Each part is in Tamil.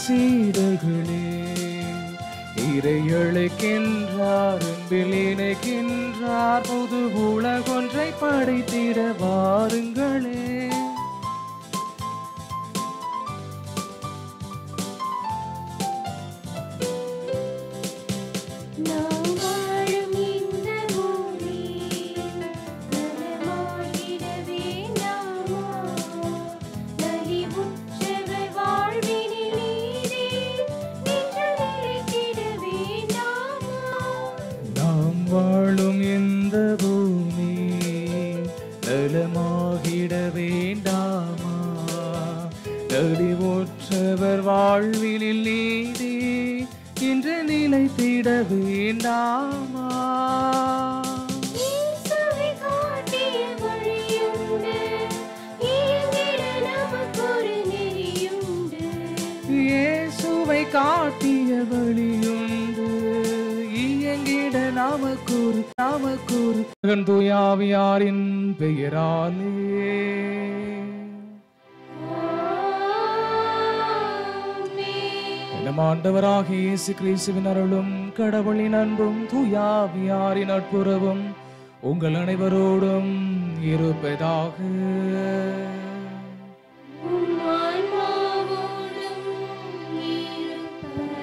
சீடர்களே இறை அழைக்கின்றார் அன்பில் இணைக்கின்றார் புது உலகொன்றை படைத்திட வாருங்களே நாம் வாழும் இந்த பூமி நலமாகிடவே நாமா நலிவுற்றவர் வாழ்வினில் நீரே நின்று நிலைத்திடவே நாமா நாம் வாழும் இந்த பூமி நலமாகிட வேண்டாமா நலிவுற்றவர் வாழ்வினில் நீதி இன்று நிலைத்திட வேண்டாமா இயேசுவை காட்டிய வழியுண்டு இயங்கிட நமக்கொரு நெறியுண்டு இயேசுவை காட்டிய வழியுண்டு இயங்கிட நமக்கூறு நமக்கூறு மகன் தூயாவியாரின் பெயராலே ஆமென். நம் ஆண்டவராகிய இயேசு கிறிஸ்துவின் அருளும் கடவுளின் அன்பும் தூயாவியாரின் நட்புறவும் உங்கள் அனைவரோடும் இருப்பதாக உம் ஆன்மாவோடும் இருப்பதாக.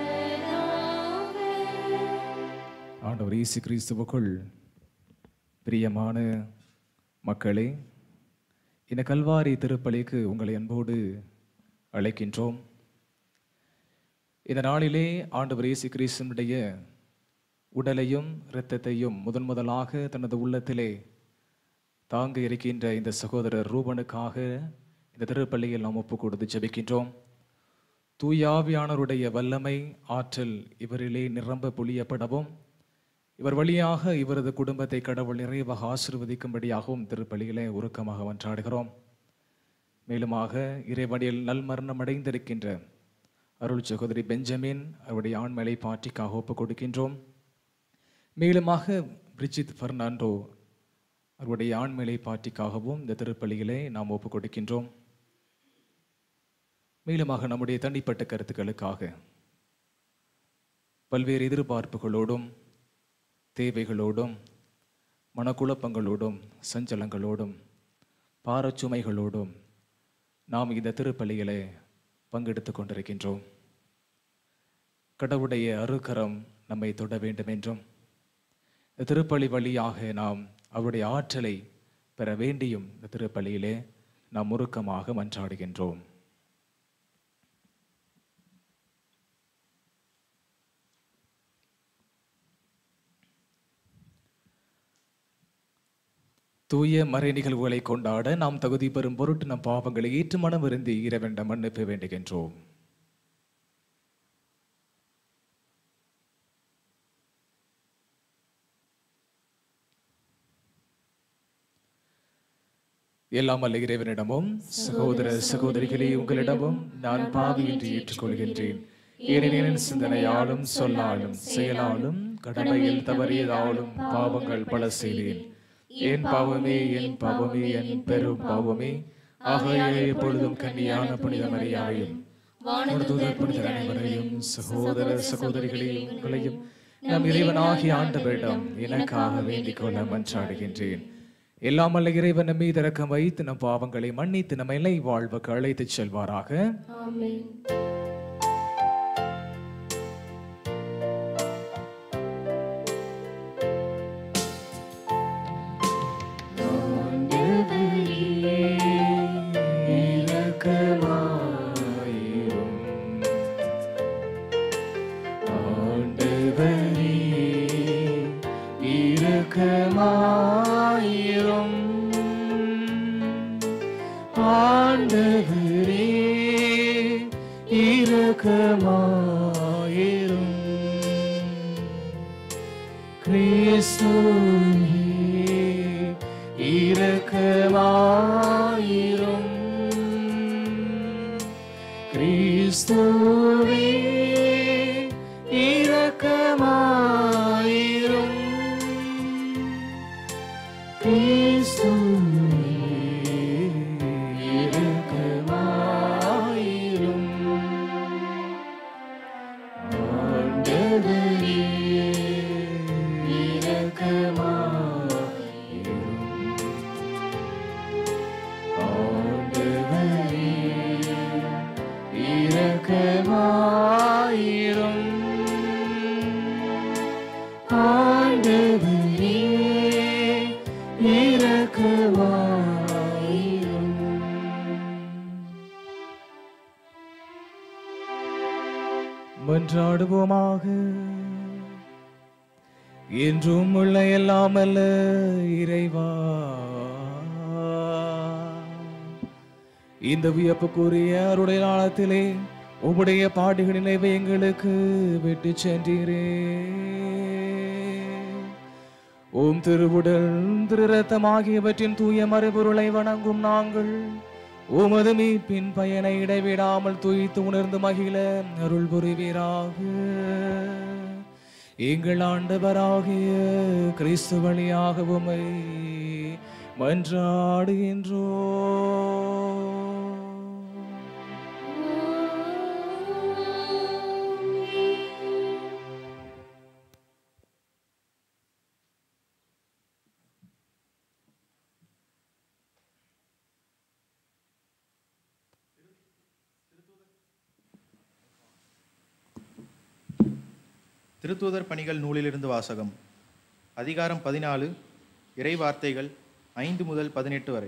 ஆண்டவர் இயேசு கிறிஸ்துவுக்குள் பிரியமான மக்களே இந்த கல்வாரி திருப்பலிக்கு உங்களை அன்போடு அழைக்கின்றோம் இந்த நாளிலே ஆண்டவர் இயேசு கிறிஸ்துவனுடைய உடலையும் இரத்தத்தையும் முதன் முதலாக தனது உள்ளத்திலே தாங்க இருக்கின்ற இந்த சகோதரர் ரூபனுக்காக இந்த திருப்பள்ளியில் நாம் ஒப்பு கொடுத்து ஜெபிக்கின்றோம் தூயாவியானவருடைய வல்லமை ஆற்றல் இவரிலே நிரம்ப பொழியப்படவும் இவர் வழியாக இவரது குடும்பத்தை கடவுள் நிறைவாக ஆசிர்வதிக்கும்படியாகவும் திருப்பலியிலே உருக்கமாக மன்றாடுகிறோம் மேலுமாக இறைவனில் நல்மரணம் அடைந்திருக்கின்ற அருள் சகோதரி பெஞ்சமின் அவருடைய ஆண்மலை பாட்டிக்காக ஒப்பு கொடுக்கின்றோம் மேலுமாக பிரிஜித் ஃபெர்னாண்டோ அவருடைய ஆண்மலை பாட்டிக்காகவும் இந்த திருப்பலியிலே நாம் ஒப்பு கொடுக்கின்றோம் மேலுமாக நம்முடைய தனிப்பட்ட கருத்துக்களுக்காக பல்வேறு எதிர்பார்ப்புகளோடும் தேவைகளோடும் மனக்குழப்பங்களோடும் சஞ்சலங்களோடும் பாரச்சுமைகளோடும் நாம் இந்த திருப்பலியிலே பங்கெடுத்துக் கொண்டிருக்கின்றோம் கடவுளுடைய அருக்கரம் நம்மை தொட வேண்டும் என்றும் இந்த திருப்பலி வழியாக நாம் அவருடைய ஆற்றலை பெற வேண்டியும் இந்த திருப்பலியிலே நாம் முறுக்கமாக மன்றாடுகின்றோம் தூய மறை நிகழ்வுகளை கொண்டாட நாம் தகுதி பெறும் பொருட்டு நம் பாவங்களை ஏற்று மனம் விருந்தி இறைவனிடம் மன்னிப்பு வேண்டுகின்றோம் எல்லாம் அல்ல இறைவனிடமும் சகோதர சகோதரிகளே உங்களிடமும் நான் பாவியின்றி ஏற்றுக்கொள்கின்றேன் ஏனெனில் என் சிந்தனையாலும் சொல்லாலும் செயலாலும் கடமையில் தவறியதாலும் பாவங்கள் பல செய்தேன் என் பாவமே என் பாவமே என் பெரும் பாவமே ஆகையே எப்பொழுதும் கன்னியான புனித மரியாதையும் தூதர் புனிதர் அனைவரையும் சகோதர சகோதரிகளையும் உங்களையும் நம் இறைவனாகிய ஆண்டவரிடம் எனக்காக வேண்டிக் கொள்ள மன்றாடுகின்றேன் எல்லாம் அல்ல இறைவன் நம் மீது இரக்கம் வைத்து நம் பாவங்களை மன்னித்து நம்ம இலை வாழ்வுக்கு அழைத்துச் செல்வாராக ஆமென் இரக்கமாயிரும். ஆண்டவரே, இரக்கமாயிரும். ஆண்டவரே, இரக்கமாயிரும். கிறிஸ்துவே இரக்கமாயிரும் கிறிஸ்துவே இரக்கமாயிரும் கிறிஸ்துவே இரக்கமாயிரும் மன்றாடுவோமாக என்றும் உள்ள எல்லாம் அல்ல இறைவா இந்த வியப்புக்குரிய அருடைய நாளத்திலே உம்முடைய பாடுகள் நினைவை எங்களுக்கு விட்டு சென்றீரே ஓம் திருவுடல் திரு ரத்தம் ஆகியவற்றின் தூய மறுபொருளை வணங்கும் நாங்கள் உமது மீட்பின் பயனை இடைவிடாமல் துய்த்து உணர்ந்து மகிழ அருள் புரிவீராக எங்கள் ஆண்டவராகிய கிறிஸ்து வழியாக உமை மன்றாடுகின்றோ திருத்தூதர் பணிகள் நூலிலிருந்து வாசகம் அதிகாரம் பதினாலு இறை வார்த்தைகள் ஐந்து முதல் பதினெட்டு வரை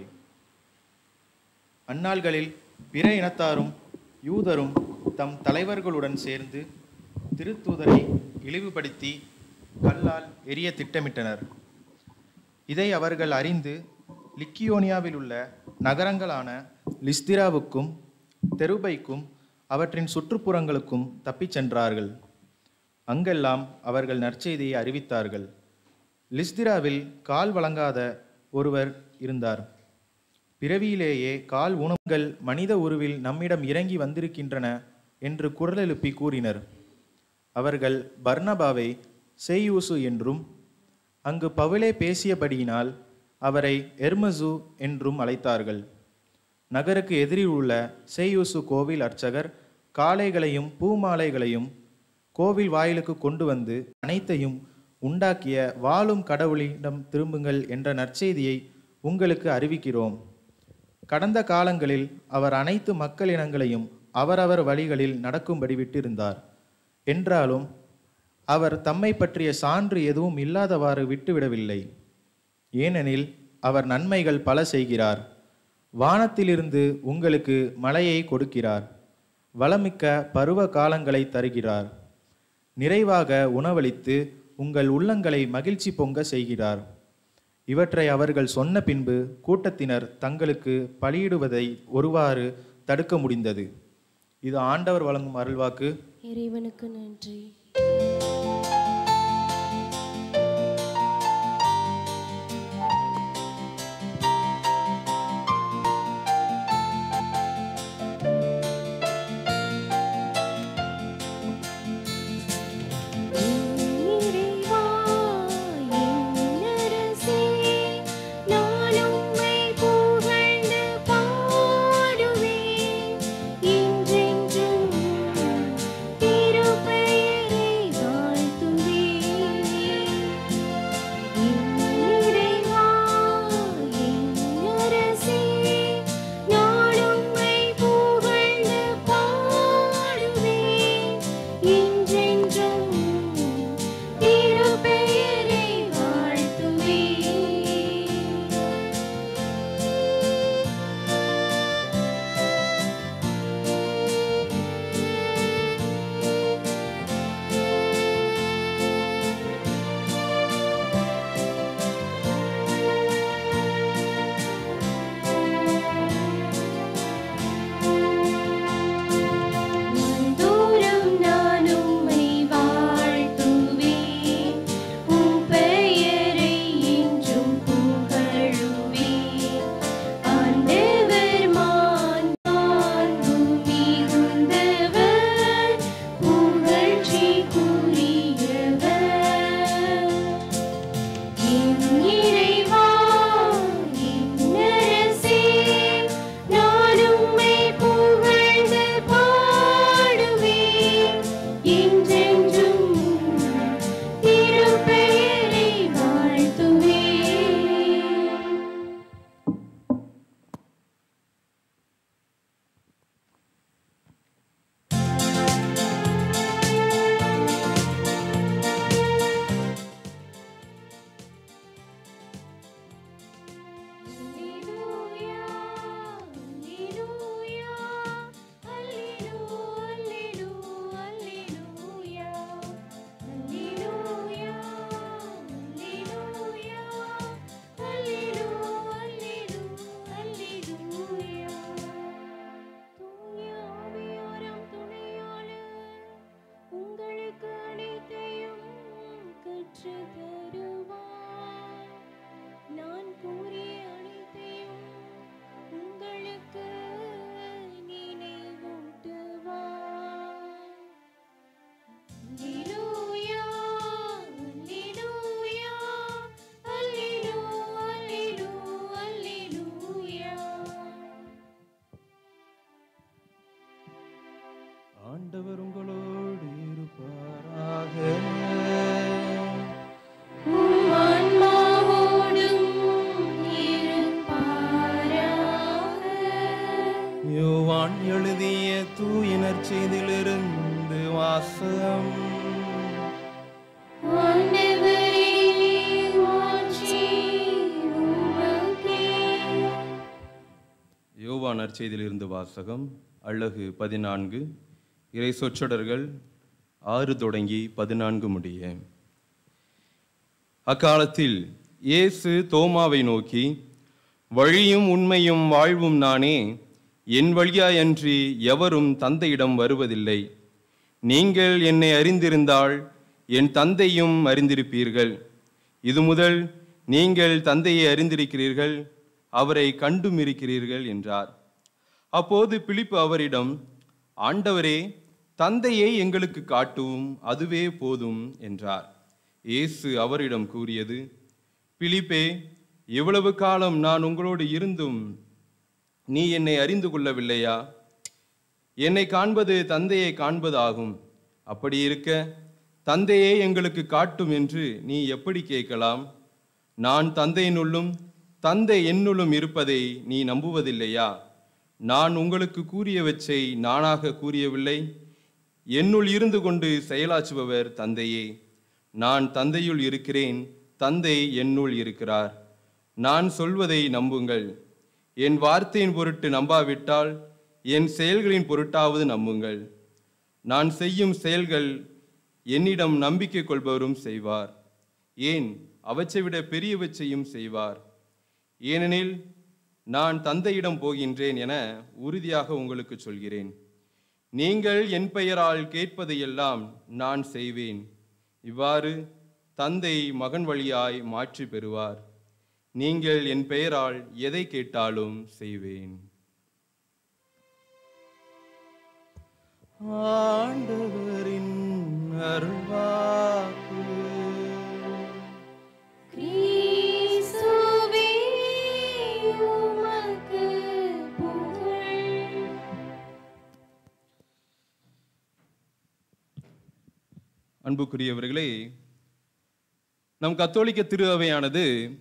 அந்நாள்களில் பிற இனத்தாரும் யூதரும் தம் தலைவர்களுடன் சேர்ந்து திருத்தூதரை இழிவுபடுத்தி கல்லால் எரிய திட்டமிட்டனர் இதை அவர்கள் அறிந்து லிக்கியோனியாவில் உள்ள நகரங்களான லிஸ்திராவுக்கும் தெருபைக்கும் அவற்றின் சுற்றுப்புறங்களுக்கும் தப்பிச் சென்றார்கள் அங்கெல்லாம் அவர்கள் நற்செய்தியை அறிவித்தார்கள் லிஸ்திராவில் கால் வழங்காத ஒருவர் இருந்தார் பிறவியிலேயே கால் ஊனங்கள் மனித உருவில் நம்மிடம் இறங்கி வந்திருக்கின்றன என்று குரல் எழுப்பி கூறினர் அவர்கள் பர்னபாவை சேயூசு என்றும் அங்கு பவுலே பேசியபடியினால் அவரை எர்மசு என்றும் அழைத்தார்கள் நகருக்கு எதிரில் உள்ள சேயூசு கோவில் அர்ச்சகர் காளைகளையும் பூமாலைகளையும் கோவில் வாயிலுக்கு கொண்டு வந்து அனைத்தையும் உண்டாக்கிய வாழும் கடவுளிடம் திரும்புங்கள் என்ற நற்செய்தியை உங்களுக்கு அறிவிக்கிறோம் கடந்த காலங்களில் அவர் அனைத்து மக்களினங்களையும் அவரவர் வழிகளில் நடக்கும்படி விட்டிருந்தார் என்றாலும் அவர் தம்மை பற்றிய சான்று எதுவும் இல்லாதவாறு விட்டுவிடவில்லை ஏனெனில் அவர் நன்மைகள் பல செய்கிறார் வானத்திலிருந்து உங்களுக்கு மழையை கொடுக்கிறார் வளமிக்க பருவ காலங்களை தருகிறார் நிறைவாக உணவளித்து உங்கள் உள்ளங்களை மகிழ்ச்சி பொங்க செய்கிறார் இவற்றை அவர்கள் சொன்ன பின்பு கூட்டத்தினர் தங்களுக்கு பலியிடுவதை ஒருவாறு தடுக்க முடிந்தது இது ஆண்டவர் வழங்கும் அருள்வாக்கு இறைவனுக்கு நன்றி இறைவா என்னரசே நான் உம்மை புகழ்ந்து பாடுவேன் என்றென்றும் திருப்பெயரை யோவா நற்செய்தியிலிருந்து வாசகம் அழகு பதினான்கு இறை சொற்றொடர்கள் ஆறு தொடங்கி பதினான்கு முடிய அக்காலத்தில் இயேசு தோமாவை நோக்கி வழியும் உண்மையும் வாழ்வும் நானே என் வழியாயன்றி எவரும் தந்தையிடம் வருவதில்லை நீங்கள் என்னை அறிந்திருந்தால் என் தந்தையும் அறிந்திருப்பீர்கள் இது முதல் நீங்கள் தந்தையை அறிந்திருக்கிறீர்கள் அவரை கண்டும் இருக்கிறீர்கள் என்றார் அப்போது பிலிப்பு அவரிடம் ஆண்டவரே தந்தையை எங்களுக்கு காட்டும் அதுவே போதும் என்றார் இயேசு அவரிடம் கூறியது பிலிப்பே இவ்வளவு காலம் நான் உங்களோடு இருந்தும் நீ என்னை அறிந்து கொள்ளவில்லையா என்னை காண்பது தந்தையை காண்பது ஆகும் அப்படி இருக்க தந்தையே எங்களுக்கு காட்டும் என்று நீ எப்படி கேட்கலாம் நான் தந்தையினுள்ளும் தந்தை என்னுள்ளும் இருப்பதை நீ நம்புவதில்லையா நான் உங்களுக்கு கூறியவற்றை நானாக கூறியவில்லை என்னுள் இருந்து கொண்டு செயலாற்றுபவர் தந்தையே நான் தந்தையுள் இருக்கிறேன் தந்தை என்னுள் இருக்கிறார் நான் சொல்வதை நம்புங்கள் என் வார்த்தையின் பொருட்டு நம்பாவிட்டால் என் செயல்களின் பொருட்டாவது நம்புங்கள் நான் செய்யும் செயல்கள் என்னிடம் நம்பிக்கை கொள்பவரும் செய்வார் ஏன் அவற்றை விட பெரியவற்றையும் செய்வார் ஏனெனில் நான் தந்தையிடம் போகின்றேன் என உறுதியாக உங்களுக்கு சொல்கிறேன் நீங்கள் என் பெயரால் கேட்பதையெல்லாம் நான் செய்வேன் இவ்வாறு தந்தை மகன் வழியாய் மாற்றி பெறுவார் நீங்கள் என் பெயரால் எதை கேட்டாலும் செய்வேன் ஆண்டவரின் அருள்வாக்கு கிறிஸ்துவே உமக்கு புகழ் அன்புக்குரியவர்களே நம் கத்தோலிக்க திரு அவையானது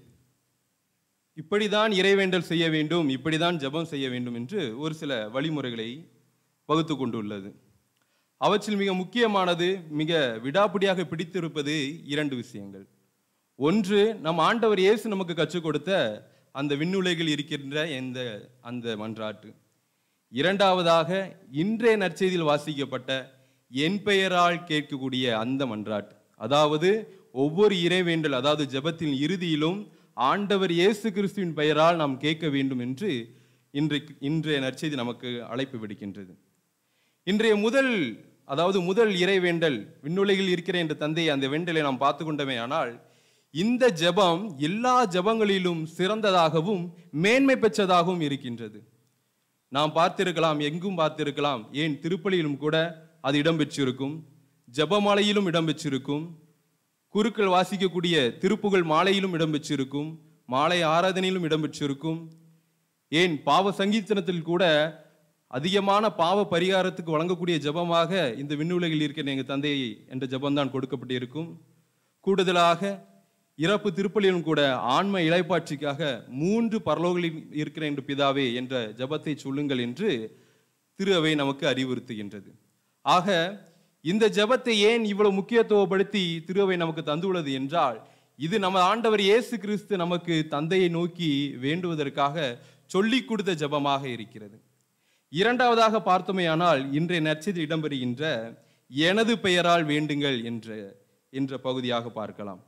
இப்படிதான் இறைவேண்டல் செய்ய வேண்டும் இப்படிதான் ஜெபம் செய்ய வேண்டும் என்று ஒரு சில வழிமுறைகளை வகுத்து கொண்டுள்ளது அவற்றில் மிக முக்கியமானது மிக விடாப்பிடியாக பிடித்திருப்பது இரண்டு விஷயங்கள் ஒன்று நம் ஆண்டவர் இயேசு நமக்கு கற்றுக் கொடுத்த அந்த விண்ணுலகில் இருக்கின்ற இந்த அந்த மன்றாட்டு இரண்டாவதாக இன்றைய நற்செய்தியில் வாசிக்கப்பட்ட என் பெயரால் கேட்கக்கூடிய அந்த மன்றாட்டு அதாவது ஒவ்வொரு இறைவேண்டல் அதாவது ஜெபத்தின் இறுதியிலும் ஆண்டவர் இயேசு கிறிஸ்துவின் பெயரால் நாம் கேட்க வேண்டும் என்று இன்றைக்கு இன்றைய நற்செய்தி நமக்கு அழைப்பு விடுக்கின்றது இன்றைய முதல் அதாவது முதல் இறைவேண்டல் விண்ணுலகில் இருக்கிற என்ற தந்தை அந்த வேண்டலை நாம் பார்த்து கொண்டமே ஆனால் இந்த ஜெபம் எல்லா ஜெபங்களிலும் சிறந்ததாகவும் மேன்மை பெற்றதாகவும் இருக்கின்றது நாம் பார்த்திருக்கலாம் எங்கும் பார்த்திருக்கலாம் ஏன் திருப்பலியிலும் கூட அது இடம்பெற்றிருக்கும் ஜெபமாலையிலும் இடம்பெற்றிருக்கும் குருக்கள் வாசிக்கக்கூடிய திருப்புகழ் மாலையிலும் இடம்பெற்றிருக்கும் மாலை ஆராதனையிலும் இடம்பெற்றிருக்கும் ஏன் பாவ சங்கீர்த்தனத்தில் கூட அதிகமான பாவ பரிகாரத்துக்கு வழங்கக்கூடிய ஜெபமாக இந்த விண்ணுலகில் இருக்கிற எங்கள் தந்தையை என்ற ஜெபம்தான் கொடுக்கப்பட்டிருக்கும் கூடுதலாக இறப்பு திருப்பலியிலும் கூட ஆன்ம இளைப்பாட்சிக்காக மூன்று பரலோகங்களில் இருக்கிற என்று பிதாவே என்ற ஜெபத்தை சொல்லுங்கள் என்று திரு அவை நமக்கு அறிவுறுத்துகின்றது ஆக இந்த ஜெபத்தை ஏன் இவ்வளவு முக்கியத்துவப்படுத்தி திரு அவை நமக்கு தந்துள்ளது என்றால் இது நம்ம ஆண்டவர் இயேசு கிறிஸ்து நமக்கு தந்தையை நோக்கி வேண்டுவதற்காக சொல்லிக் கொடுத்த ஜெபமாக இருக்கிறது இரண்டாவதாக பார்த்தோமேயானால் இன்றைய நற்செய்தி இடம்பெறுகின்ற எனது பெயரால் வேண்டுங்கள் என்ற என்ற பகுதியாக பார்க்கலாம்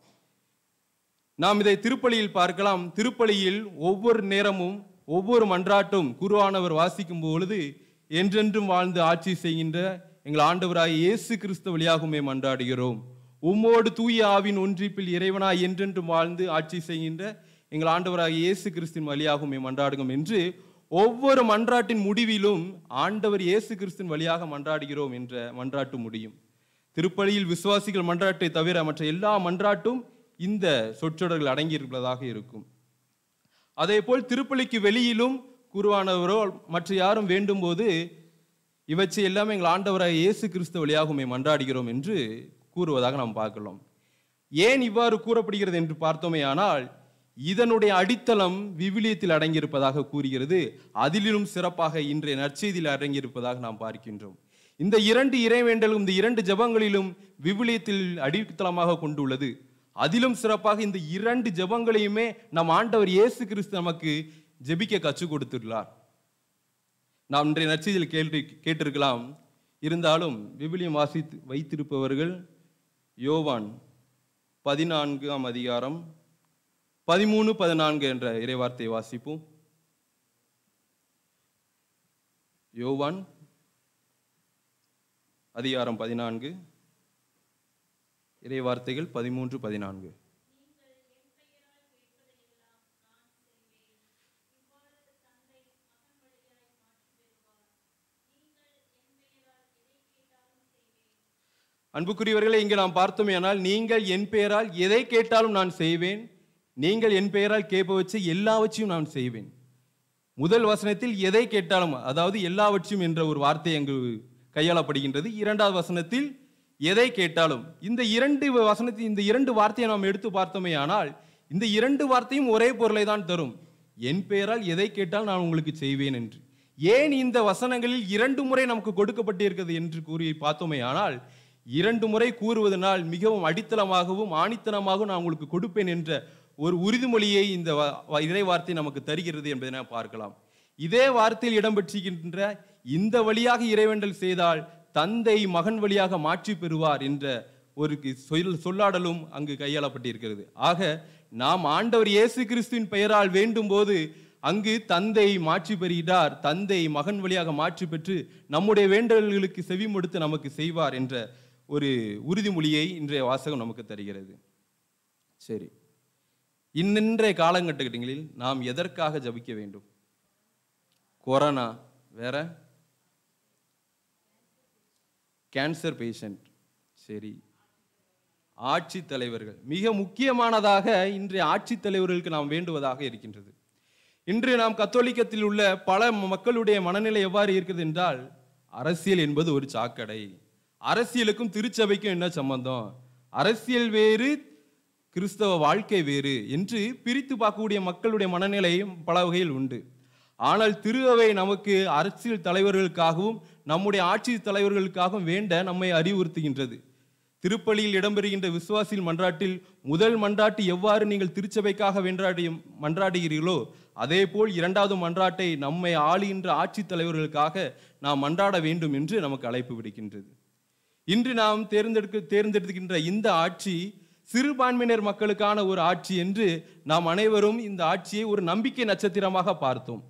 நாம் இதை திருப்பலியில் பார்க்கலாம் திருப்பலியில் ஒவ்வொரு நேரமும் ஒவ்வொரு மன்றாட்டும் குருவானவர் வாசிக்கும் பொழுது என்றென்றும் வாழ்ந்து ஆட்சி செய்கின்ற எங்கள் ஆண்டவராய் இயேசு கிறிஸ்து வழியாகவுமே மன்றாடுகிறோம் உம்மோடு தூய ஆவின் ஒன்றிப்பில் இறைவனாய் என்றென்றும் வாழ்ந்து ஆட்சி செய்கின்ற எங்கள் ஆண்டவராய் இயேசு கிறிஸ்தின் வழியாகவுமே மன்றாடுகிறோம் என்று ஒவ்வொரு மன்றாட்டின் முடிவிலும் ஆண்டவர் இயேசு கிறிஸ்தின் வழியாக மன்றாடுகிறோம் என்ற மன்றாட்டு முடியும் திருப்பலியில் விசுவாசிகள் மன்றாட்டை தவிர மற்ற எல்லா மன்றாட்டும் இந்த சொற்றொடர்கள் அடங்கியிருப்பதாக இருக்கும் அதேபோல் திருப்பலிக்கு வெளியிலும் குருவானவரோ மற்ற யாரும் வேண்டும் போது இவற்றை எல்லாமே எங்கள் ஆண்டவராய் இயேசு கிறிஸ்து வழியாகவுமே மன்றாடுகிறோம் என்று கூறுவதாக நாம் பார்க்கலாம் ஏன் இவ்வாறு கூறப்படுகிறது என்று பார்த்தோமே ஆனால் இதனுடைய அடித்தளம் விவிலியத்தில் அடங்கியிருப்பதாக கூறுகிறது அதிலும் சிறப்பாக இன்றைய நற்செய்தியில் அடங்கியிருப்பதாக நாம் பார்க்கின்றோம் இந்த இரண்டு இறைவேண்டலும் இந்த இரண்டு ஜெபங்களிலும் விவிலியத்தில் அடித்தளமாக கொண்டுள்ளது அதிலும் சிறப்பாக இந்த இரண்டு ஜெபங்களையுமே நம் ஆண்டவர் இயேசு கிறிஸ்து நமக்கு ஜெபிக்க கற்றுக் கொடுத்துள்ளார் நாம் இன்றைய நற்செய்தியில் கேள்வி கேட்டிருக்கலாம் இருந்தாலும் விவிலியம் வாசித்து வைத்திருப்பவர்கள் யோவான் பதினான்காம் அதிகாரம் பதிமூணு பதினான்கு என்ற இறைவார்த்தையை வாசிப்போம் யோவான் அதிகாரம் பதினான்கு இறைவார்த்தைகள் பதிமூன்று பதினான்கு அன்புக்குரியவர்களே இங்கே நாம் பார்த்தோமேயானால் நீங்கள் என் பெயரால் எதை கேட்டாலும் நான் செய்வேன் நீங்கள் என் பெயரால் கேட்பவற்றை எல்லாவற்றையும் நான் செய்வேன் முதல் வசனத்தில் எதை கேட்டாலும் அதாவது எல்லாவற்றையும் என்ற ஒரு வார்த்தை அங்கு கையாளப்படுகின்றது இரண்டாவது வசனத்தில் எதை கேட்டாலும் இந்த இரண்டு வசனத்தில் இந்த இரண்டு வார்த்தையை நாம் எடுத்து பார்த்தோமே ஆனால் இந்த இரண்டு வார்த்தையும் ஒரே பொருளை தான் தரும் என் பெயரால் எதை கேட்டால் நான் உங்களுக்கு செய்வேன் என்று ஏன் இந்த வசனங்களில் இரண்டு முறை நமக்கு கொடுக்கப்பட்டிருக்கிறது என்று கூறி பார்த்தோமே ஆனால் இரண்டு முறை கூறுவதனால் மிகவும் அடித்தளமாகவும் ஆணித்தனமாகவும் நான் உங்களுக்கு கொடுப்பேன் என்ற ஒரு உறுதிமொழியை இந்த வ- வ- இறை வார்த்தை நமக்கு தருகிறது என்பதை நாம் பார்க்கலாம் இதே வார்த்தையில் இடம்பெற்றிருக்கின்ற இந்த வழியாக இறைவேண்டல் செய்தால் தந்தை மகன் வழியாக மாற்றி பெறுவார் என்ற ஒரு கி- சொல் சொல்லாடலும் அங்கு கையாளப்பட்டிருக்கிறது ஆக நாம் ஆண்டவர் இயேசு கிறிஸ்துவின் பெயரால் வேண்டும் போது அங்கு தந்தை மாற்றி பெறுகிறார் தந்தை மகன் வழியாக மாற்றி பெற்று நம்முடைய வேண்டல்களுக்கு செவிமடுத்து நமக்கு செய்வார் என்ற ஒரு உறுதிமொழியை இன்றைய வாசகம் நமக்கு தருகிறது சரி இன்றைய காலகட்டங்களில் நாம் எதற்காக ஜபிக்க வேண்டும் கொரோனா வேற கேன்சர் பேஷண்ட் சரி ஆட்சி தலைவர்கள் மிக முக்கியமானதாக இன்றைய ஆட்சி தலைவர்களுக்கு நாம் வேண்டுவதாக இருக்கின்றது இன்று நாம் கத்தோலிக்கத்தில் உள்ள பல மக்களுடைய மனநிலை எவ்வாறு இருக்கிறது என்றால் அரசியல் என்பது ஒரு சாக்கடை அரசியலுக்கும் திருச்சபைக்கும் என்ன சம்பந்தம் அரசியல் வேறு கிறிஸ்தவ வாழ்க்கை வேறு என்று பிரித்து பார்க்கக்கூடிய மக்களுடைய மனநிலையும் பல வகையில் உண்டு ஆனால் திருஅவை நமக்கு அரசியல் தலைவர்களுக்காகவும் நம்முடைய ஆட்சி தலைவர்களுக்காகவும் வேண்ட நம்மை அறிவுறுத்துகின்றது திருப்பலியில் இடம்பெறுகின்ற விசுவாசில் மன்றாட்டில் முதல் மன்றாட்டு எவ்வாறு நீங்கள் திருச்சபைக்காக வென்றாடி மன்றாடுகிறீர்களோ அதே போல் இரண்டாவது மன்றாட்டை நம்மை ஆளுகின்ற ஆட்சி தலைவர்களுக்காக நாம் மன்றாட வேண்டும் என்று நமக்கு அழைப்பு விடுக்கின்றது இன்று நாம் தேர்ந்தெடுக்க தேர்ந்தெடுக்கின்ற இந்த ஆட்சி சிறுபான்மையினர் மக்களுக்கான ஒரு ஆட்சி என்று நாம் அனைவரும் இந்த ஆட்சியை ஒரு நம்பிக்கை நட்சத்திரமாக பார்த்தோம்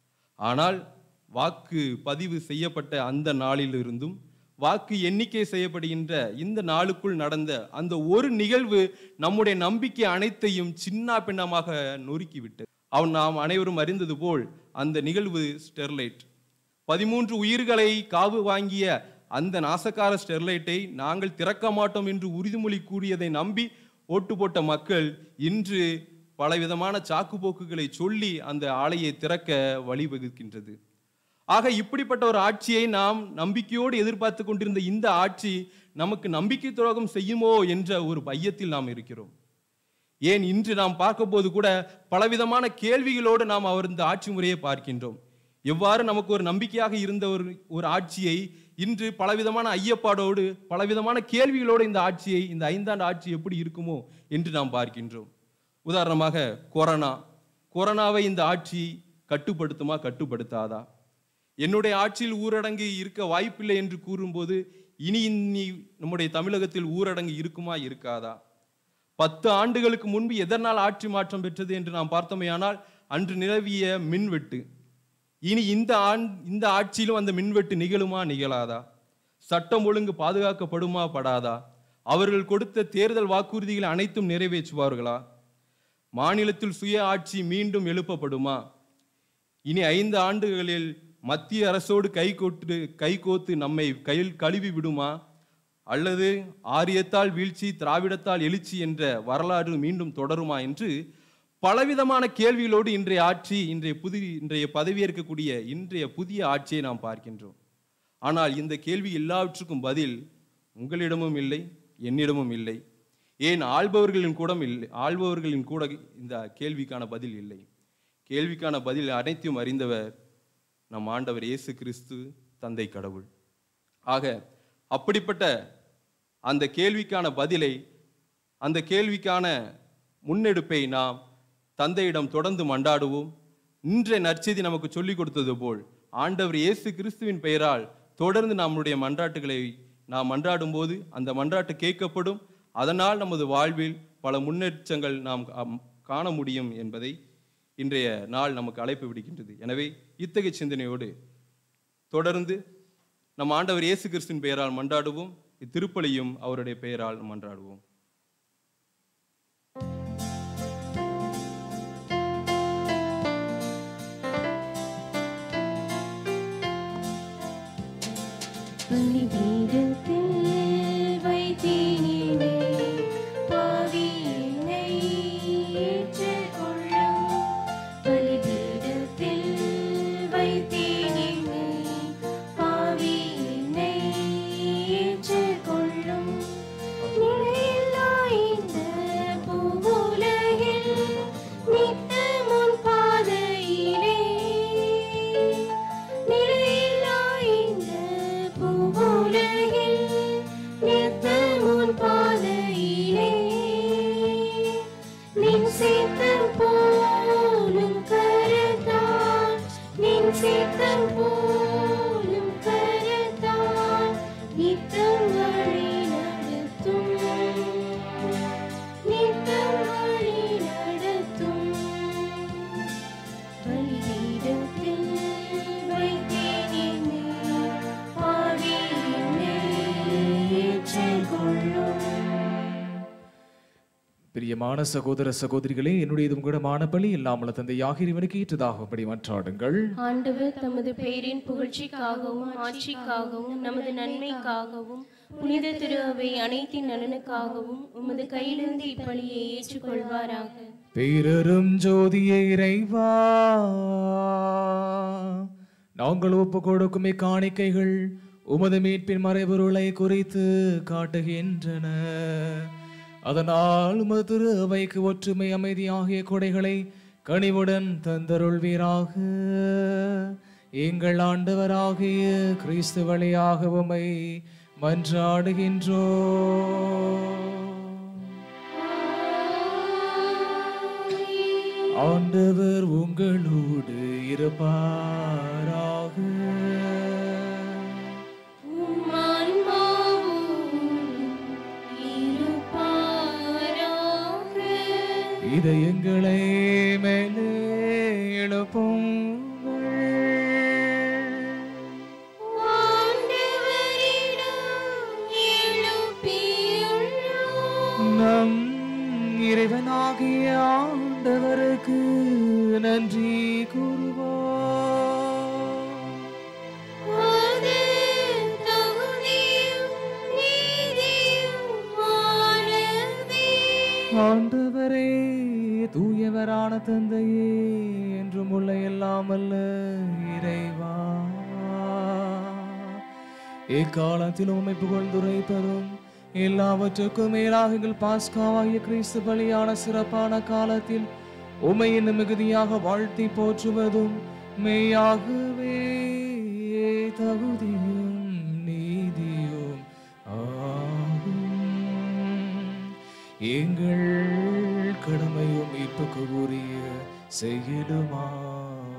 ஆனால் வாக்கு பதிவு செய்யப்பட்ட அந்த நாளிலிருந்தும் வாக்கு எண்ணிக்கை செய்யப்படுகின்ற இந்த நாளுக்குள் நடந்த அந்த ஒரு நிகழ்வு நம்முடைய நம்பிக்கை அனைத்தையும் சின்ன பின்னமாக நொறுக்கிவிட்டது அவன் நாம் அனைவரும் அறிந்தது போல் அந்த நிகழ்வு ஸ்டெர்லைட் பதிமூன்று உயிர்களை காவு வாங்கிய அந்த நாசக்கார ஸ்டெர்லைட்டை நாங்கள் திறக்க மாட்டோம் என்று உறுதிமொழி கூறியதை நம்பி ஓட்டு போட்ட மக்கள் இன்று பலவிதமான சாக்குப்போக்குகளை சொல்லி அந்த ஆலையை திறக்க வழிவகுக்கின்றது ஆக இப்படிப்பட்ட ஒரு ஆட்சியை நாம் நம்பிக்கையோடு எதிர்பார்த்து கொண்டிருந்த இந்த ஆட்சி நமக்கு நம்பிக்கை துரோகம் செய்யுமோ என்ற ஒரு பையத்தில் நாம் இருக்கிறோம் ஏன் இன்று நாம் பார்க்கும்போது கூட பலவிதமான கேள்விகளோடு நாம் அவர் இந்த ஆட்சி முறையை பார்க்கின்றோம் எவ்வாறு நமக்கு ஒரு நம்பிக்கையாக இருந்த ஒரு ஒரு ஆட்சியை இன்று பலவிதமான ஐயப்பாடோடு பலவிதமான கேள்விகளோடு இந்த ஆட்சியை இந்த ஐந்தாண்டு ஆட்சி எப்படி இருக்குமோ என்று நாம் பார்க்கின்றோம் உதாரணமாக கொரோனா கொரோனாவை இந்த ஆட்சி கட்டுப்படுத்துமா கட்டுப்படுத்தாதா என்னுடைய ஆட்சியில் ஊரடங்கு இருக்க வாய்ப்பில்லை என்று கூறும்போது இனி இனி நம்முடைய தமிழகத்தில் ஊரடங்கு இருக்குமா இருக்காதா பத்து ஆண்டுகளுக்கு முன்பு எதனால் ஆட்சி மாற்றம் பெற்றது என்று நாம் பார்த்தோமேயானால் அன்று நிலவிய மின்வெட்டு இனி இந்த ஆண் இந்த ஆட்சியிலும் அந்த மின்வெட்டு நிகழுமா நிகழாதா சட்டம் ஒழுங்கு பாதுகாக்கப்படுமா படாதா அவர்கள் கொடுத்த தேர்தல் வாக்குறுதிகளை அனைத்தும் நிறைவேற்றுவார்களா மாநிலத்தில் சுய ஆட்சி மீண்டும் எழுப்பப்படுமா இனி ஐந்து ஆண்டுகளில் மத்திய அரசோடு கை கோட்டு கை கோத்து நம்மை கையில் கழுவி விடுமா அல்லது ஆரியத்தால் வீழ்ச்சி திராவிடத்தால் எழுச்சி என்ற வரலாறு மீண்டும் தொடருமா என்று பலவிதமான கேள்விகளோடு இன்றைய ஆட்சி இன்றைய புது இன்றைய பதவியேற்கக்கூடிய இன்றைய புதிய ஆட்சியை நாம் பார்க்கின்றோம் ஆனால் இந்த கேள்வி எல்லாவற்றுக்கும் பதில் உங்களிடமும் இல்லை என்னிடமும் இல்லை ஏன் ஆள்பவர்களின் கூட இல்லை ஆள்பவர்களின் கூட இந்த கேள்விக்கான பதில் இல்லை கேள்விக்கான பதில் அனைத்தையும் அறிந்தவர் நம் ஆண்டவர் இயேசு கிறிஸ்து தந்தை கடவுள் ஆக அப்படிப்பட்ட அந்த கேள்விக்கான பதிலை அந்த கேள்விக்கான முன்னெடுப்பை நாம் தந்தையிடம் தொடர்ந்து மண்டாடுவோம் இன்றைய நற்செய்தி நமக்கு சொல்லிக் கொடுத்தது போல் ஆண்டவர் இயேசு கிறிஸ்துவின் பெயரால் தொடர்ந்து நம்முடைய மன்றாட்டுகளை நாம் மன்றாடும் போது அந்த மன்றாட்டு கேட்கப்படும் அதனால் நமது வாழ்வில் பல முன்னேற்றங்கள் நாம் அம், காண முடியும் என்பதை இன்றைய நாள் நமக்கு அழைப்பு விடுக்கின்றது எனவே இத்தகைய சிந்தனையோடு தொடர்ந்து நம் ஆண்டவர் இயேசு கிறிஸ்துவின் பெயரால் மன்றாடுவோம் இத்திருப்பலியும் அவருடைய பெயரால் மன்றாடுவோம் பலிபீடத்தில் வைத்தீனே பாவியினை ஏற்றுக்கொள்ளும் பலிபீடத்தில் வைத்தீனே பாவியினை ஏற்றுக்கொள்ளும் நிலையில்லா இந்த பூவுலகில் நித்தம் உன் பாதையிலே நிலையில்லா இந்த பூவுலகில் நித்தம் உன் பாதையிலே நின் சித்தம் போலும் கருத்தான் நின் சித்தம் போலும் கருத்தான் நித்தம் வழி நடத்தும் நித்தம் வழி நடத்தும் பலிபீடத்தில் வைத்தேன் என்னை, பாவி என்னை ஏற்றுக்கொள்ளும் பிரியமான சகோதர சகோதரிகளே என்னுடைய உங்களமான பலி இல்லாமல் தந்தை யாகிரிவனுக்கு ஏற்றதாகும்படி மன்றாடுங்கள் ஆண்டவர் தமது பெயரின் புகழ்ச்சிக்காகவும் ஆட்சிக்காகவும் நமது நன்மைக்காகவும் புனித திரு அவை அனைத்தின் நலனுக்காகவும் உமது கையிலிருந்து இப்பலியை ஏற்றுக்கொள்வாராக பேரரும் ஜோதிய இறைவா நாங்கள் ஒப்பு கொடுக்கும் இக்காணிக்கைகள் உமது மீட்பின் மறைபொருளை குறித்து காட்டுகின்றன அதனால் உமது திரு அவைக்கு ஒற்றுமை அமைதி ஆகிய கொடைகளை கனிவுடன் தந்தருள்வீராக எங்கள் ஆண்டவராகிய கிறிஸ்து வழியாக உமை மன்றாடுகின்றோ ஆண்டவர் உங்களோடு இருப்பாராக இதயங்களை மேலே எழுப்புங்கள் நம் இறைவனாகிய ஆண்டவருக்கு நன்றி கூறுவோம் ஆண்டவரே தூயவரான தந்தையே என்றும் உள்ள எல்லாமல்ல இறைவா எக்காலத்திலும் உம்மை புகழ்ந்துரைப்பதும் எல்லாவற்றுக்கும் மேலாக எங்கள் பாஸ்காவாகிய கிறிஸ்து பலியான சிறப்பான காலத்தில் உம்மை இன்னும் மிகுதியாக வாழ்த்தி போற்றுவதும் மெய்யாகவே தகுதியும் நீதியும் ஆகும் எங்கள் கடமையும் இப்பக்கு உரிய செய்யலுமாகும்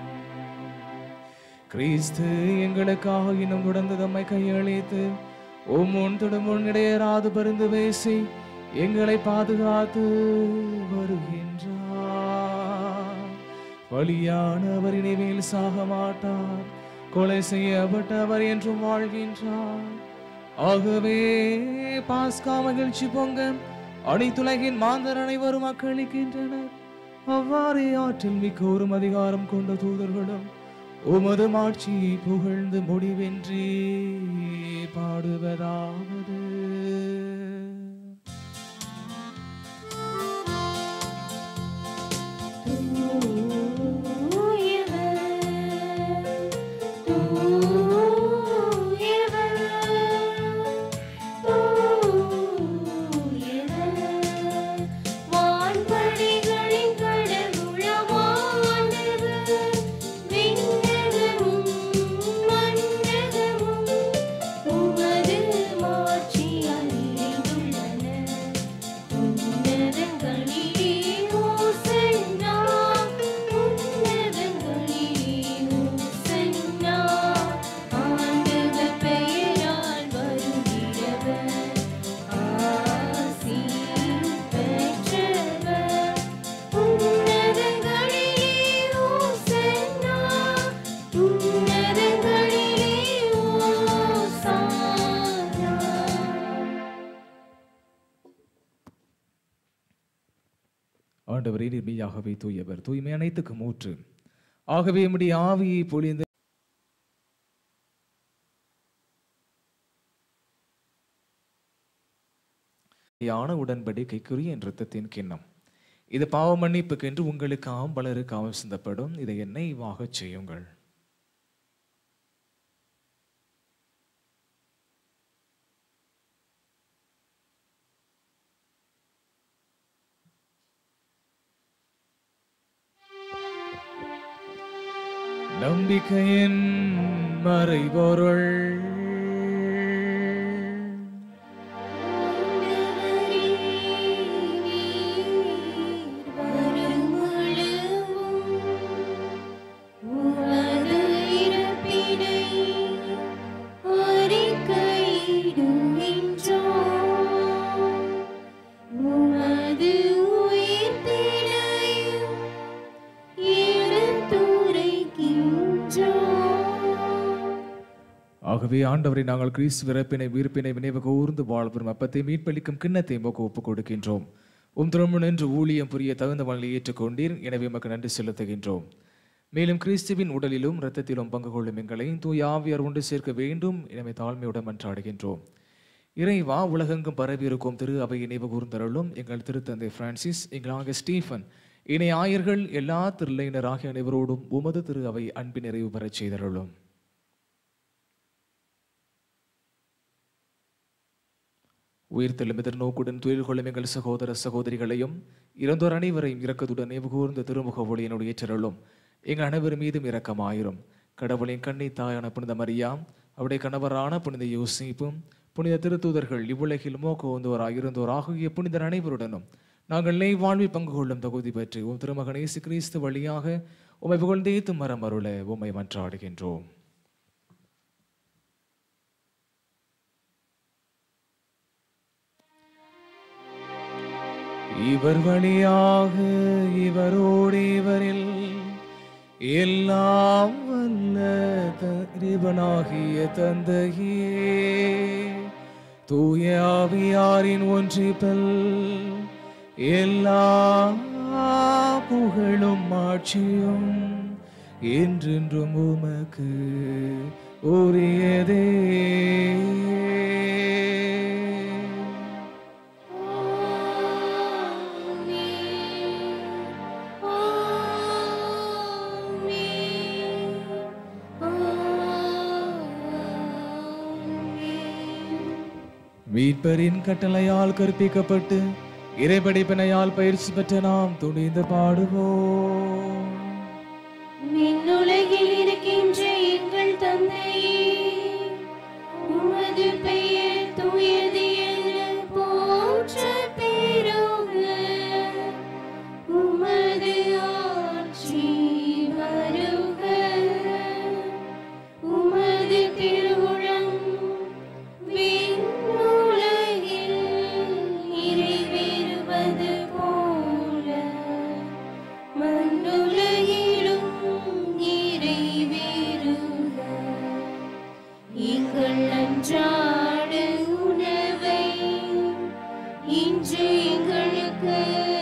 கிறிஸ்து எங்களுக்காக இன்னும் தொடர்ந்து தம்மை கையளித்து உம் முன் முன் இடையராது பரிந்து பேசி எங்களை பாதுகாத்து வருகின்றார் பலியானவர் இனிமேல் சாக மாட்டார் கொலை செய்யப்பட்டவர் என்றும் வாழ்கின்றார் ஆகவே பாஸ்கா மகிழ்ச்சி பொங்க அனைத்துலகின் மாந்தர் அனைவரும் அக்களிக்கின்றனர் அவ்வாறே ஆற்றல் மிக்கோரும் அதிகாரம் கொண்ட தூதர்களும் உமது மாட்சியை புகழ்ந்து முடிவென்றி பாடுவதாவது வான்படைகளின் கடவுளமானவர் விண்ணகமும் மண்ணகமும் உமது மாட்சி ஆண்டவரே நிர்மையாகவே தூயவர் தூய்மை அனைத்துக்கும் ஊற்று ஆகவே உம்முடைய ஆவியை பொழிந்து யான உடன்படிக்கைக்குரிய என் இரத்தத்தின் கிண்ணம் இது பாவ மன்னிப்புக்கென்று உங்களுக்காகவும் பலருக்காகவும் சிந்தப்படும் இதை என்னை வாகச் செய்யுங்கள் நம்பிக்கையின் மறைபொருள் ஆகவே ஆண்டவரை நாங்கள் கிறிஸ்து விறப்பினை வீர்ப்பினை வினைவு கூர்ந்து வாழ்வரும் அப்பத்தை மீட்பளிக்கும் கிண்ணத்தை மோக்க ஒப்புக் கொடுக்கின்றோம் உம் திரும்ப நின்று ஊழியம் புரிய தகுந்த வழியை ஏற்றுக்கொண்டீர் எனவே உமக்கு நன்றி செலுத்துகின்றோம் மேலும் கிறிஸ்துவின் உடலிலும் இரத்தத்திலும் பங்கு கொள்ளும் எங்களை தூய ஆவியார் ஒன்று சேர்க்க வேண்டும் எனவே தாழ்மையுடன் மன்றாடுகின்றோம் இறைவா உலகெங்கும் பரவி இருக்கும் திரு அவை நினைவு கூர்ந்தருளும் எங்கள் திருத்தந்தை பிரான்சிஸ் எங்களாக ஸ்டீஃபன் இணை ஆயர்கள் எல்லா திருளையினர் ஆகிய அனைவரோடும் உமது திரு அவை அன்பின் நிறைவு பெறச் செய்தருளும் உயிர்த்தெழும் எதிர்நோக்குடன் துயில் கொள்ளும் எங்கள் சகோதர சகோதரிகளையும் இறந்தோர் அனைவரையும் இரக்கத்துடன் நினைவுகூர்ந்த திருமுக ஒளியினோடு ஏற்றருளும் எங்கள் அனைவர் மீதும் இரக்கமாயிரும் கடவுளின் கண்ணை தாயான புனித மரியாம் அவருடைய கணவரான புனித யோசிப்பும் புனித திருத்தூதர்கள் இவ்வுலகில் மோக்கோந்தோராக இருந்தோர் ஆகிய புனிதர் அனைவருடனும் நாங்கள் நெய் வாழ்வில் பங்கு கொள்ளும் தகுதி பெற்று உம் திருமகன் இயேசு கிறிஸ்து வழியாக உம்மை புகழ்ந்தேத்தும் மரம் அருள உம்மை மன்றாடுகின்றோம் இவர் வழியாக இவரோடு இவரில் எல்லாம் வல்ல தரிவனாகிய தந்தையே தூய ஆவியாரின் ஒன்றிப்பல் எல்லா புகழும் ஆட்சியும் என்றென்றும் உமக்கு உரியதே மீட்பரின் கட்டளையால் கற்பிக்கப்பட்டு இறைபடிப்பினையால் பயிற்சி பெற்ற நாம் துணிந்து பாடுவோம் விண்ணுலகில் இருக்கின்ற எங்கள் தந்தையே உமது பெயர் தூயது என போற்ற பெருக உமது ஆட்சி வருக உமது திருவுளம் விண்ணுலகில் நிறைவேறுவது போல மண்ணுலகிலும் நிறைவேறுக எங்கள் அன்றாட உணவை இன்று எங்களுக்கு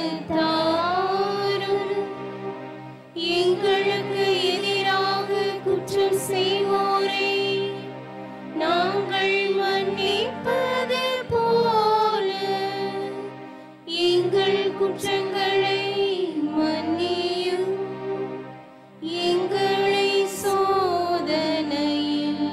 தாரும் எங்களுக்கு எதிராக குற்றம் செய்வோரை நாங்கள் மன்னிப்பது போல எங்கள் குற்றங்களை மன்னியும் எங்களை சோதனையில்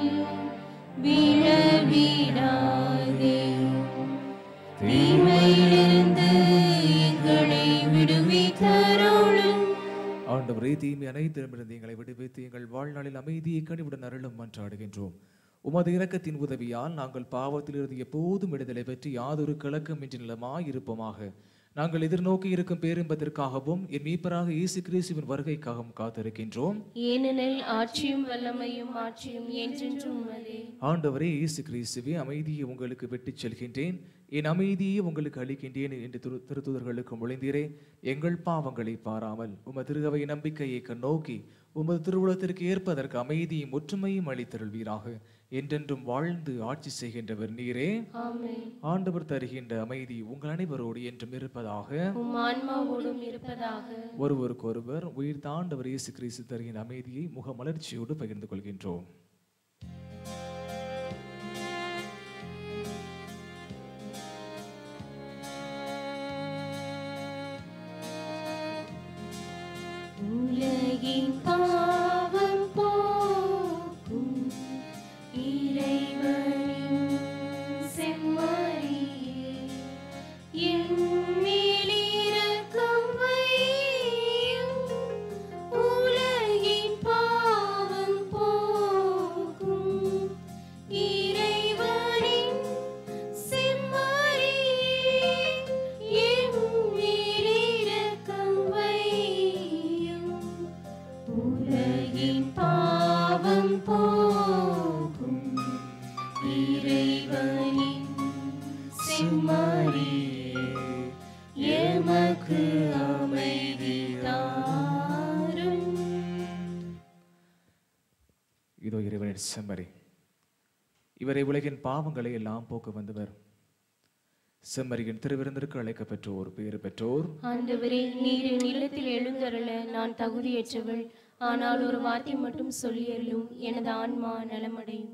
விழவிடாதே தீமையிலிருந்து எங்களை விடுவித்தருளும் ஆண்டவரே தீமை அனைத்திடமிருந்து எங்களை விடுவித்து எங்கள் வாழ்நாளில் அமைதியை கனிவுடன் அருளும் மன்றாடுகின்றோம் உமது இரக்கத்தின் உதவியால் நாங்கள் பாவத்திலிருந்து எப்போதும் விடுதலை பெற்று யாதொரு கலக்கமின்றி நிலமாய் இருப்போமாக நாங்கள் எதிர்நோக்கி இருக்கும் பேரின்பத்திற்காகவும் என் மீட்பராக இயேசு கிறிஸ்துவின் வருகைக்காகவும் காத்திருக்கின்றோம் ஏனெனில் ஆட்சியும் வல்லமையும் ஆட்சியும் என்றென்றும் உமதே ஆண்டவரே இயேசு கிறிஸ்துவே அமைதியை உங்களுக்கு விட்டுச் செல்கின்றேன் என் அமைதியை உங்களுக்கு அளிக்கின்றேன் என்று திரு திருத்துதர்களுக்கு மொழிந்தீரே எங்கள் பாவங்களை பாராமல் உமது திருகவை நம்பிக்கையை நோக்கி உமது திருவுளத்திற்கு ஏற்பதற்கு அமைதியும் ஒற்றுமையும் அளித்தருள்வீராக என்றென்றும் வாழ்ந்து ஆட்சி செய்கின்றவர் நீரே ஆமென் ஆண்டவர் தருகின்ற அமைதி உங்கள் அனைவரோடு என்றும் இருப்பதாக உம் ஆன்மாவோடும் இருப்பதாக ஒருவருக்கொருவர் உயிர் தாண்டவர் இயேசு கிறிஸ்து தருகின்ற அமைதியை முகமலர்ச்சியோடு பகிர்ந்து கொள்கின்றோம் உலகின் பாவம் போக்கும் இறைவனின் செம்மறியே என் மேல் இரக்கம் வையும் உலகின் பாவம் போக்கும் இறைவனின் செம்மறியே என் மேல் இரக்கம் வையும் உலகின் பாவம் போக்கும் இறைவனின் செம்மறியே எமக்கு அமைதி தாரும் இதோ இறைவனின் செம்மறி இவரை உலகின் பாவங்களை எல்லாம் போக்க வந்தவர் செம்மறியின் திருவிருந்திற்கு அழைக்கப்பெற்றோர் பேறு பெற்றோர் ஆண்டவரே நீர் என் இல்லத்தில் எழுந்தருள நான் தகுதியற்றவள் ஆனால் ஒரு வார்த்தை மட்டும் சொல்லியருளும் எனது ஆன்மா நலமடையும்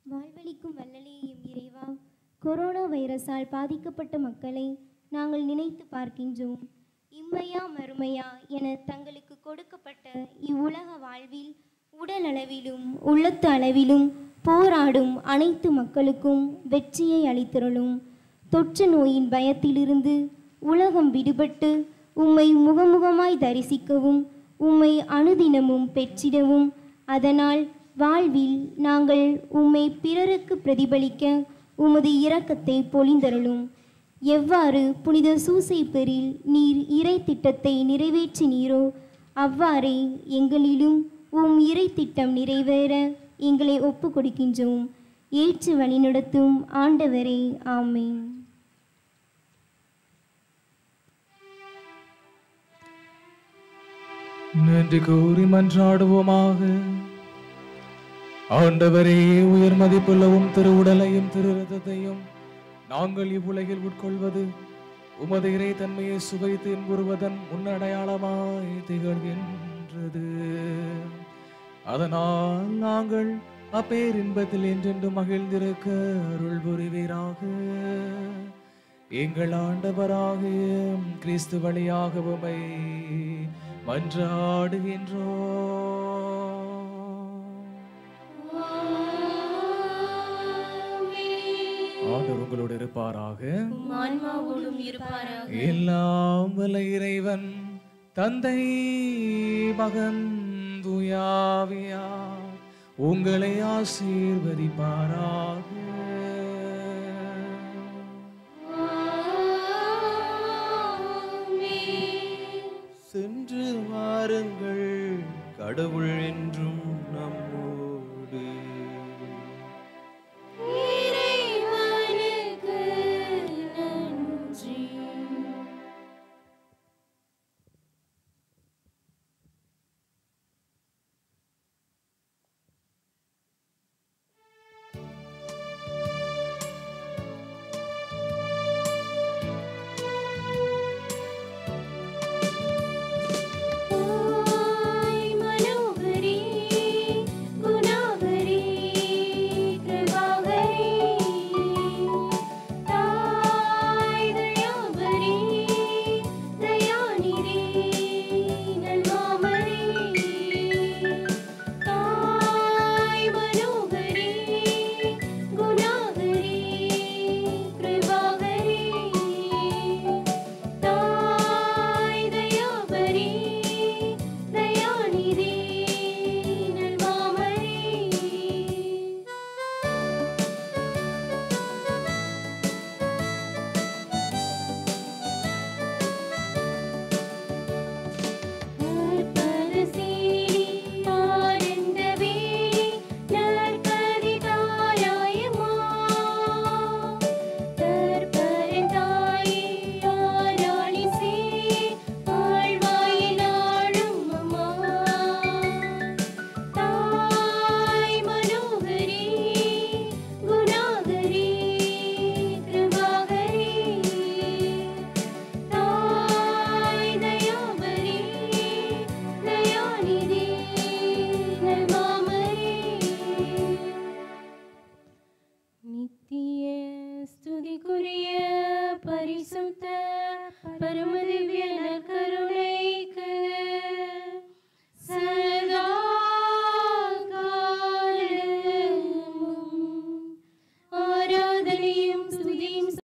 வாழ்வளிக்கும் வல்லலே எம் இறைவா கொரோனா வைரஸால் பாதிக்கப்பட்ட மக்களை நாங்கள் நினைத்து பார்க்கின்றோம் இம்மையா மறுமையா என தங்களுக்கு கொடுக்கப்பட்ட இவ்வுலக வாழ்வில் உடல் அளவிலும் உள்ளத்து அளவிலும் போராடும் அனைத்து மக்களுக்கும் வெற்றியை அளித்திருளும் தொற்று நோயின் பயத்திலிருந்து உலகம் விடுபட்டு உம்மை முகமுகமாய் தரிசிக்கவும் உம்மை அனுதினமும் பெற்றிடவும் அதனால் வாழ்வில் நாங்கள் உம்மை பிறருக்கு பிரதிபலிக்க உமது இரக்கத்தை பொழிந்தருளும் எவ்வாறு புனித சூசை பெறில் நீர் இறை திட்டத்தை நிறைவேற்றினீரோ அவ்வாறே எங்களிலும் உம் இறை திட்டம் நிறைவேற எங்களை ஒப்பு கொடுக்கின்றோம் ஏற்று வழிநடத்தும் ஆண்டவரே ஆமென் நன்றி கூறி மன்றாடுவோமாக ஆண்டவரே உயர் மதிப்புள்ளவும் திருவுடலையும் திரு ரதத்தையும் நாங்கள் இவ்வுலகில் உட்கொள்வது உமது இறை தன்மையை சுவைத்து இன்புறுவதன் முன்னடையாளமாய் திகழ்கின்றது அதனால் நாங்கள் அப்பேரின்பத்தில் என்றென்று மகிழ்ந்திருக்க அருள் புரிவீராக எங்கள் ஆண்டவராகிய கிறிஸ்து வழியாக உமை மன்றாடுகின்றோம் ஆண்டவர் உங்களோடு இருப்பாராக உம் ஆன்மாவோடும் இருப்பாராக எல்லாம் வல்ல இறைவன் தந்தை மகன் துயாவியார் உங்களை ஆசீர்வதிப்பாராக சென்று வாருங்கள் கடவுள் என்றும் நம்மோடு இறைவனுக்கு நன்றி தாய் மனோகரி குணாகரி கிருபாகரி தாய் தயாபரி தயாநிதி நல்மாமரி தாய் மனோகரி குணாகரி கிருபாகரி தாய் தயாபரி தயாநிதி நல்மாமரி நற்பரசீலி ஆனந்தவே நற்கதி தாராயமா தற்பரந்தாயே ஆராணிசே ஆழ்வாயினாளும் அம்மா தாய் மனோகரி குணாகரி கிருபாகரி தாய் தயாபரி தயாநிதி நல்மாமரி நித்திய ஸ்துதிக்குரிய பரிசுத்த பரமதிவ்ய நற்க